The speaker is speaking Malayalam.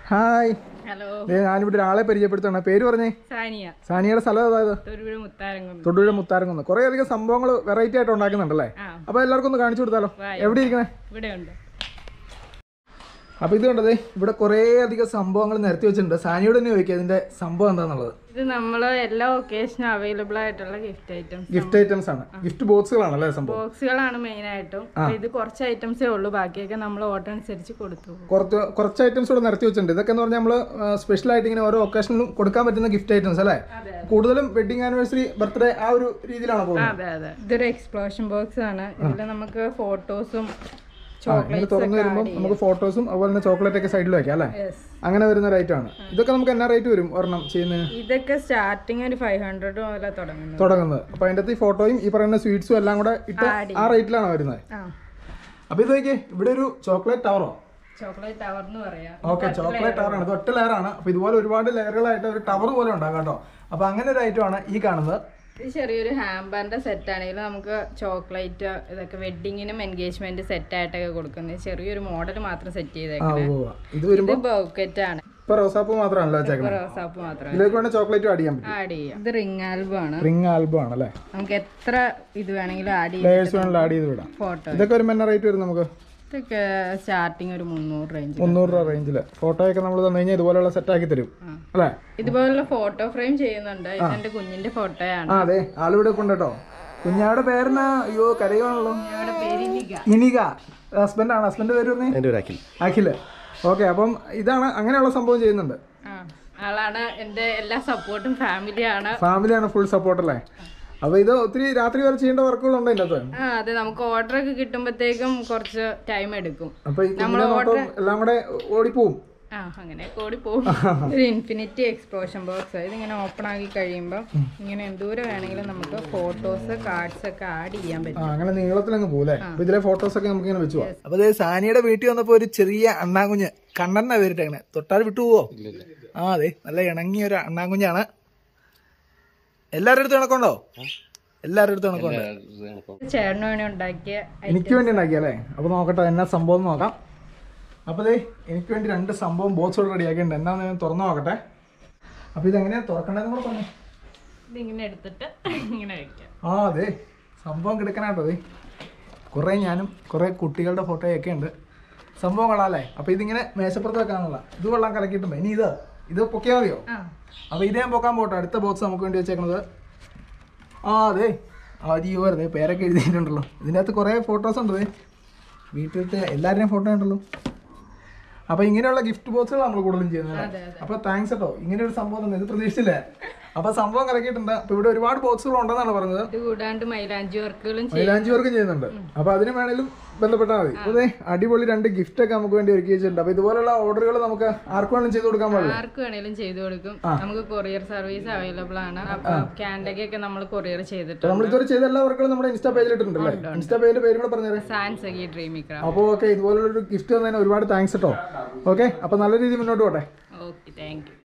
ഹായ് ഹലോ ദേ ഞാനിവിടെ ഒരാളെ പരിചയപ്പെടുത്തണം പേര് പറഞ്ഞേ സാനിയ സാനിയുടെ സ്ഥലം അതായത് തൊടുപുഴ മുത്താരംകുന്ന് തൊടുപുഴ മുത്താരംകുന്ന് കുറേ അധികം സംഭവങ്ങൾ വെറൈറ്റി ആയിട്ട് ഉണ്ടാക്കുന്നുണ്ടല്ലേ ആ അപ്പോൾ എല്ലാവർക്കും ഒന്ന് കാണിച്ചു കൊടുത്താലോ വായോ. എവിടെ ഇരിക്കണേ ഇവിടെ ഉണ്ട് അപ്പോൾ ഇത് കണ്ടതേ ഇവിടെ കുറേ അധികം സംഭവങ്ങൾ നിരത്തി വെച്ചിട്ടുണ്ട് സാനിയോട് തന്നെ ചോദിക്കുക ഇതിന്റെ സംഭവം എന്താണെന്നുള്ളത് ഇത് നമ്മൾ എല്ലാ ഒക്കേഷനും അവൈലബിൾ ആയിട്ടുള്ള ഗിഫ്റ്റ് ഐറ്റംസ് ഗിഫ്റ്റ് ഐറ്റംസ് ആണ് ഗിഫ്റ്റ് ബോക്സുകളാണല്ലേ സംഭവം ബോക്സുകളാണ് മെയിൻ ആയിട്ടും അപ്പൊ ഇത് കുറച്ച് ഐറ്റംസേ ഉള്ളൂ ബാക്കിയൊക്കെ നമ്മൾ ഓർഡർ അനുസരിച്ച് കൊടുത്തു പോകും. കുറച്ച് കുറച്ച് ഐറ്റംസ് ഇവിടെ നിരത്തി വെച്ചിട്ടുണ്ട് ഇതൊക്കെ എന്ന് പറഞ്ഞാൽ നമ്മൾ സ്പെഷ്യൽ ആയിട്ട് ഇങ്ങനെ ഓരോ ഒക്കേഷനിലും കൊടുക്കാൻ പറ്റുന്ന ഗിഫ്റ്റ് ഐറ്റംസ് അല്ലേ അതെ കൂടുതലും വെഡിങ് ആനിവേഴ്സറി ബർത്ത്ഡേ ആ ഒരു രീതിയിലാണ് പോകുന്നത് അതെ അതെ ഇതൊരു എക്സ്പ്ലോഷൻ ബോക്സ് ആണ് ഇതിൽ നമുക്ക് ഫോട്ടോസും ആ, ഇങ്ങനെ തുറന്നു വരുമ്പോൾ നമുക്ക് ഫോട്ടോസും അതുപോലെ തന്നെ ചോക്ലേറ്റ് ഒക്കെ സൈഡിൽ വെക്കാം അല്ലേ യെസ് അങ്ങനെ വരുന്ന ഒരു item ആണ് ഇതൊക്കെ നമുക്ക് എന്നാ റേറ്റ് വരും ഒരെണ്ണം ചെയ്യുന്നതിന് ഇതൊക്കെ സ്റ്റാർട്ടിങ് ഒരു ഫൈവ് ഹൺഡ്രഡ് മുതലേ തുടങ്ങുന്നത് തുടങ്ങുന്നത് അപ്പൊ അതിന്റെ അകത്ത് ഈ ഫോട്ടോയും ഈ പറയുന്ന സ്വീറ്റ്സും എല്ലാം കൂടെ ഇട്ട് Add ആ റേറ്റിലാണ് വരുന്നത് ആ അപ്പൊ ഇത് നോക്കിയേ ഇവിടെ ഒരു ചോക്ലേറ്റ് ടവറോ ചോക്ലേറ്റ് ടവർ എന്ന് പറയാം ഓക്കെ ചോക്ലേറ്റ് ടവർ ആണ് ഇത് ഒറ്റ ലെയർ ആണ് അപ്പൊ ഇതുപോലെ ഒരുപാട് ലെയറുകളായിട്ട് ഒരു ടവർ പോലെ ഉണ്ടാകും കേട്ടോ അപ്പൊ അങ്ങനെ ഒരു ഐറ്റം ആണ് ഈ കാണുന്നത് ഇത് ചെറിയൊരു ഹാംബറിന്റെ സെറ്റ് ആണെങ്കിൽ നമുക്ക് ചോക്ലേറ്റ് ഇതൊക്കെ വെഡിങ്ങിനും എൻഗേജ്മെന്റ് സെറ്റ് ആയിട്ടൊക്കെ കൊടുക്കുന്നത് ചെറിയൊരു മോഡൽ മാത്രം സെറ്റ് ആ ചെയ്തേക്കുന്നത് ഉവ്വ് ഉവ്വ്. ഇത് വരുമ്പോ ഇത് ബൗക്കറ്റ് ആണ് ഇപ്പൊ റോസാപ്പ് മാത്രമാണല്ലോ വെച്ചേക്കുന്നത് റോസാപ്പ് മാത്രം ഇതിലേക്ക് വേണ്ട ചോക്ലേറ്റ് ആഡ് ചെയ്യാൻ പറ്റും ആഡ് ചെയ്യാം ഇത് റിംഗ് ആൽബം ആണ് റിംഗ് ആൽബം ആണ് അല്ലേ നമുക്ക് എത്ര ഇത് വേണമെങ്കിലും ആഡ് ചെയ്യാം ലേയേഴ്സ് വേണമെങ്കിൽ ആഡ് ചെയ്ത് വിടാം ഫോട്ടോ ഇതൊക്കെ വരുമ്പോൾ എന്നാ റേറ്റ് വരും നമുക്ക് ഇതൊക്കെ സ്റ്റാർട്ടിങ് ഒരു മുന്നൂറ് റേഞ്ച് മുന്നൂറ് രൂപ റേഞ്ചിൽ ഫോട്ടോ ഒക്കെ നമ്മൾ തന്നു കഴിഞ്ഞാൽ ഇതുപോലെയുള്ള സെറ്റ് ആക്കി തരും ആ. അല്ലേ ഇതുപോലുള്ള ഫോട്ടോ ഫ്രെയിം ചെയ്യുന്നുണ്ട് ഇതെന്റെ കുഞ്ഞിന്റെ ഫോട്ടോയാണ് ആ അതെ ആളിവിടെ കൊണ്ടുട്ടോ കുഞ്ഞാടെ പേരെന്നാ അയ്യോ കരയുവാണല്ലോ ഞങ്ങളുടെ പേര് ഇനിക. ഇനിക ഹസ്ബൻഡ് ആണ് ഹസ്ബൻഡ് പേര് പറഞ്ഞേ എൻ്റെ ഒരു അഖിൽ അഖില് ഓക്കെ അപ്പം ഇതാണ് അങ്ങനെയുള്ള സംഭവം ചെയ്യുന്നുണ്ട് ആ ആളാണ് എന്റെ എല്ലാ സപ്പോർട്ടും ഫാമിലിയാണ് ഫാമിലിയാണ് ഫുൾ സപ്പോർട്ട് അല്ലേ അപ്പൊ ഇത് ഒത്തിരി രാത്രി വരെ ചെയ്യേണ്ട വർക്കുകളുണ്ട് ഇതിൻ്റെ അകത്ത് ആ അതെ നമുക്ക് ഓർഡർ ഒക്കെ കിട്ടുമ്പോഴത്തേക്കും കുറച്ച് ടൈം എടുക്കും അപ്പൊ ഈ കുഞ്ഞിനെ നോട്ടം എല്ലാം കൂടെ ഓടിപ്പോവും ആ അങ്ങനെ കൂടി പോകും ഒരു ഇൻഫിനിറ്റി എക്സ്പ്ലോഷൻ ബോക്സ് ഇതിങ്ങനെ ഓപ്പൺ ആക്കി കഴിയുമ്പോൾ ഇങ്ങനെ എന്തൂരം വേണമെങ്കിലും നമുക്ക് ഫോട്ടോസ് കാർഡ്സ് ഒക്കെ ആഡ് ചെയ്യാൻ ആ പറ്റും അങ്ങനെ നീളത്തിലങ്ങ് പോലെ അപ്പൊ ഇതിലെ ഫോട്ടോസ് ഒക്കെ നമുക്ക് ഇങ്ങനെ വെച്ചു പോവാം അപ്പൊ അതെ സാനിയുടെ വീട്ടിൽ വന്നപ്പോ ഒരു ചെറിയ അണ്ണാകുഞ്ഞ് കണ്ണെണ്ണ പേരിട്ടേക്കണേ തൊട്ടാൽ വിട്ടുപോവോ ആ അതെ നല്ല ഇണങ്ങിയ ഒരു അണ്ണാകുഞ്ഞാണ് എല്ലാവരുടെ അടുത്ത് കണക്കുണ്ടോ എല്ലാവരുടെ അടുത്ത് കണക്കുണ്ട് ചേട്ടന് വേണ്ടി ഉണ്ടാക്കിയ എനിക്ക് വേണ്ടി ഉണ്ടാക്കിയല്ലേ അപ്പൊ നോക്കട്ടെ എന്നാ സംഭവം എന്ന് നോക്കാം അപ്പൊ ദേ എനിക്ക് വേണ്ടി രണ്ട് സംഭവം ബോക്സ് റെഡി ആക്കിയിട്ടുണ്ട് എന്നാന്ന് ഞാൻ തുറന്നു നോക്കട്ടെ അപ്പൊ ഇതെങ്ങനെയാ തുറക്കണ്ടെന്ന് കൂടെ പറഞ്ഞു ഇതിങ്ങനെ എടുത്തിട്ട് ഇങ്ങനെ വെക്കാം ആ അതെ സംഭവം കിടക്കനാട്ടോ അതെ കുറേ ഞാനും കുറേ കുട്ടികളുടെ ഫോട്ടോയൊക്കെ ഉണ്ട് സംഭവം കൊള്ളാല്ലേ അപ്പൊ ഇതിങ്ങനെ മേശപ്പുറത്ത് വെക്കാനുള്ള ഇത് കൊള്ളാൻ കലക്കിയിട്ടുണ്ട് ഇനി ഇത് ഇത് പൊക്കിയാൽ മതിയോ ആ അപ്പൊ ഇതേ ഞാൻ പൊക്കാൻ പോട്ടെ അടുത്ത ബോക്സ് നമുക്ക് വേണ്ടി വെച്ചേക്കുന്നത് ആ അതെ അയ്യോ അതെ പേരൊക്കെ എഴുതിയിട്ടുണ്ടല്ലോ ഇതിൻ്റെ അകത്ത് കുറേ ഫോട്ടോസ് ഉണ്ട് ദേ. വീട്ടിലത്തെ എല്ലാവരുടെയും ഫോട്ടോ ഉണ്ടല്ലോ അപ്പൊ ഇങ്ങനെയുള്ള ഗിഫ്റ്റ് ബോക്സുകൾ നമ്മൾ കൂടുതലും ചെയ്യുന്നത് അതെ, അപ്പൊ താങ്ക്സ് കേട്ടോ ഇങ്ങനെ ഒരു സംഭവം തന്നെ ഇത് പ്രതീക്ഷിച്ചില്ലേ അപ്പൊ സംഭവം കലക്കിയിട്ടുണ്ട് അപ്പൊ ഇവിടെ ഒരുപാട് ബോക്സുകൾ ഉണ്ടെന്നാണ് പറഞ്ഞത് ഇത് കൂടാണ്ട് മൈലാഞ്ചി വർക്കുകളും ചെയ്യും മൈലാഞ്ചി വർക്കും ചെയ്യുന്നുണ്ട് അപ്പൊ അതിന് വേണേലും ബന്ധപ്പെട്ടാൽ മതി അതെ അടിപൊളി രണ്ട് ഗിഫ്റ്റ് ഒക്കെ നമുക്ക് വേണ്ടി ഒരുക്കി വെച്ചിട്ടുണ്ട് അപ്പൊ ഇതുപോലുള്ള ഓർഡറുകൾ നമുക്ക് ആർക്കും വേണമെങ്കിലും ചെയ്ത് കൊടുക്കാൻ പാടില്ല ആർക്ക് വേണേലും ചെയ്തു കൊടുക്കും നമുക്ക് കൊറിയർ സർവീസ് അവൈലബിൾ ആണ് അപ്പൊ ക്യാൻഡൊക്കെ നമ്മൾ കൊറിയർ ചെയ്തിട്ടുണ്ട് നമ്മൾ ഇതുവരെ ചെയ്ത എല്ലാ വർക്കുകളും നമ്മുടെ ഇൻസ്റ്റാ പേജിൽ ഇട്ടിട്ടുണ്ടല്ലേ ഇൻസ്റ്റാ പേജിന്റെ പേര് കൂടെ പറഞ്ഞേരെ സാൻസഗി ഡ്രീമിക്രാഫ്റ്റ് അപ്പോൾ ഓക്കെ ഇതുപോലുള്ള ഒരു ഗിഫ്റ്റ് തന്നതിന് ഒരുപാട് താങ്ക്സ് കേട്ടോ ഓക്കെ അപ്പൊ നല്ല രീതിയിൽ മുന്നോട്ട് പോട്ടെ ഓക്കെ താങ്ക് യു